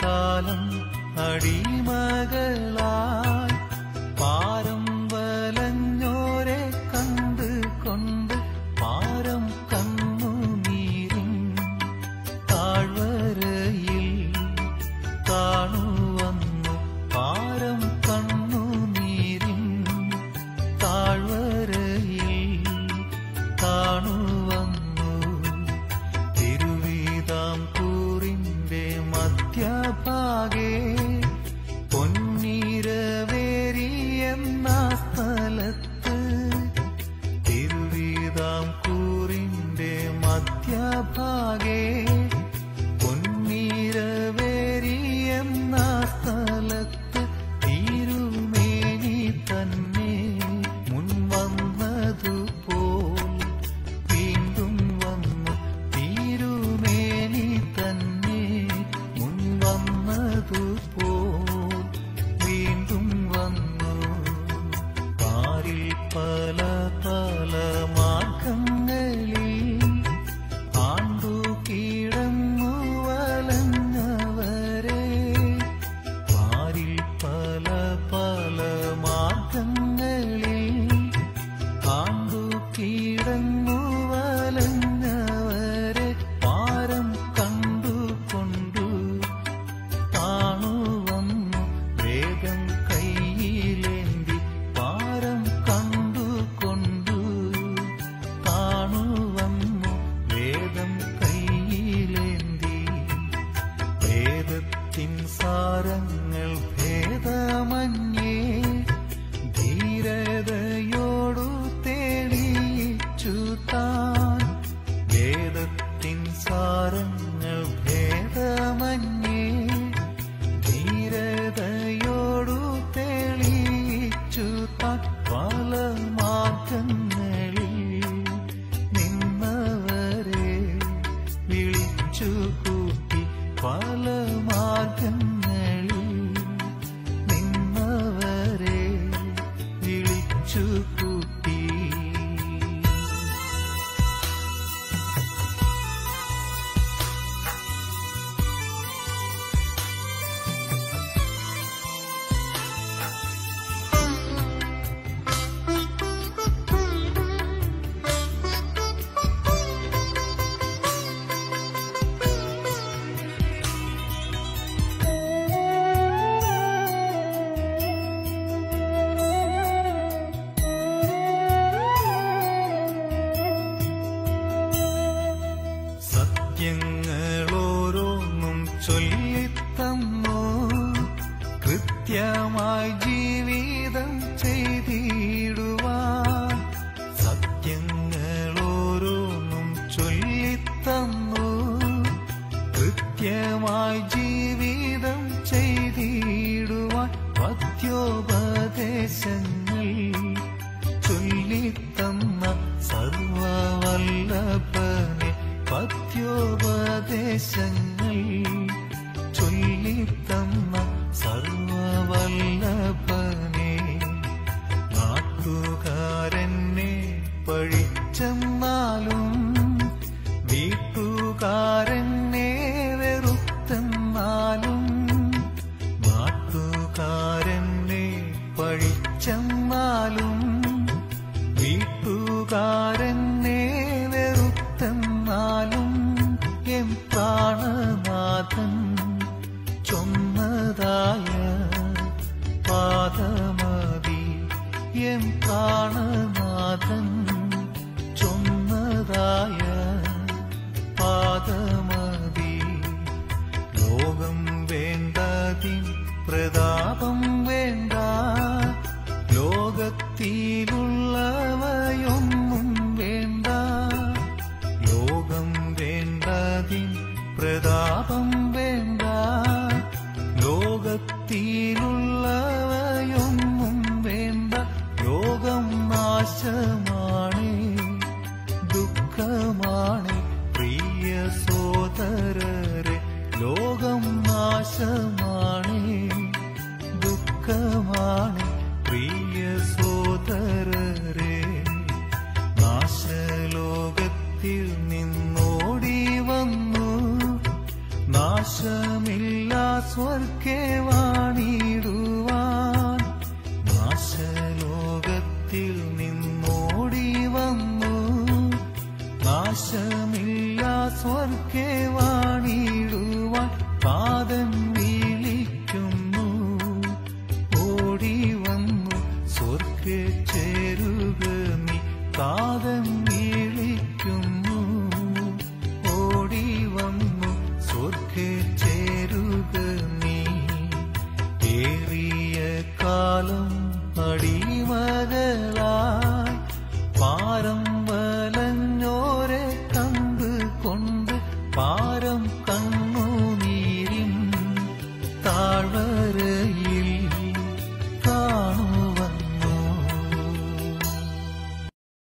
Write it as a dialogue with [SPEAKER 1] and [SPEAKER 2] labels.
[SPEAKER 1] കാലം അടിമകളായി പാരം വലഞ്ഞോരെ കണ്ട് കൊണ്ട് പാരം കണ്ണുനീരിൻ താഴ്വരയിൽ കാണുവന്നു പാരം കണ്ണുനീരിൻ താഴ്വരയിൽ കാണുവന്നു തിരുവിതാംകൂറിന്റെ മധ്യഭാഗേ പൊന്നീരവേരി എന്ന സ്ഥലത്ത് തിരുവിതാംകൂറിന്റെ മധ്യഭാഗേ പൊന്നീരവേരി എന്ന സ്ഥലത്ത് തിരുമേനി തന്നെ മുൻവന്നതുപോൽ വീണ്ടും വന്നു തിരുമേനി തന്നെ മുൻവന്നതുപോൽ വീണ്ടും വന്നു പാരിൽ പല പല മാർഗങ്ങളിൽ ആണ്ടു കീഴങ്ങു വലഞ്ഞവരെ പാരിൽ പല പല മാർഗങ്ങളിൽ ആണ്ടു കീഴങ്ങു വലഞ്ഞവരെ പാരം കണ്ടുകൊണ്ടു താണുവന്നു വേഗം കയ്യിലേന്തി പാരം കണ്ടുകൊണ്ടു താണുവന്നു വേദം കയ്യിലേന്തി വേദത്തിൻ സാരങ്ങൾ ഭേദമന്യേ ധീരതയോടു തെളിയിച്ചു താൻ വേദത്തിൻ സാരങ്ങൾ ഭേദമന്യേ ധീരതയോടു തെളിയിച്ചു താൻ പല മാർഗങ്ങളിൽ നിന്നവരെ വിളിച്ചു കൂട്ടി പല മാർഗങ്ങളിൽ നിന്നവരെ വിളിച്ചു കൂട്ടി സത്യങ്ങളോരോന്നും ചൊല്ലിത്തന്നു കൃത്യമായി ജീവിതം ചെയ്തിടുവാൻ സത്യങ്ങളോരോന്നും ചൊല്ലിത്തന്നു കൃത്യമായി ജീവിതം ചെയ്തിടുവാൻ പത്യോപദേശങ്ങൾ ചൊല്ലിത്തന്ന സർവവല്ലഭനെ പത്യോപദേശങ്ങൾ ചൊല്ലിത്തന്ന സർവവല്ലഭനെ നാട്ടുകാരനെ പഴിച്ചെന്നാലും വീട്ടുകാരനെ വെറുത്തെന്നാലും നാട്ടുകാരനെ പഴിച്ചെന്നാലും വീട്ടുകാരനെ വെറുത്തെന്നാലും എം പ്രാണനാഥൻ ചൊന്നതായ പാദമതി എം പ്രാണനാഥൻ ചൊന്നതായ പാദമതി ലോകം വേണ്ടതിൻ പ്രതാപം വേണ്ട ലോകത്തിലുള്ളവയൊന്നും വേണ്ട ലോകം വേണ്ടതിൻ പ്രതാപം വേണ്ട ലോകത്തിലുള്ളവയൊന്നും വേണ്ട ലോകം നാശമാണ് ദുഃഖമാണ് പ്രിയ സോദരരെ ലോകം നാശമാണ് ദുഃഖമാണ് പ്രിയ സോദരരെ നാശലോകത്തിൽ നിന്നോടി വന്നു നാശ നാശമില്ല സ്വർഗേ വാണിടുവാൻ നാശലോകത്തിൽ നിന്നോടി വന്നു നാശമില്ല സ്വർഗേ വാണിടുവാൻ പാദം വിളിക്കുന്നു ഓടി വന്നു സ്വർഗെ ചേരുക നീ കാതം വിളിക്കുന്നു ഓടി വന്നു സ്വർഗെ ചേരുക നീ ഏറിയ കാലം അടിയ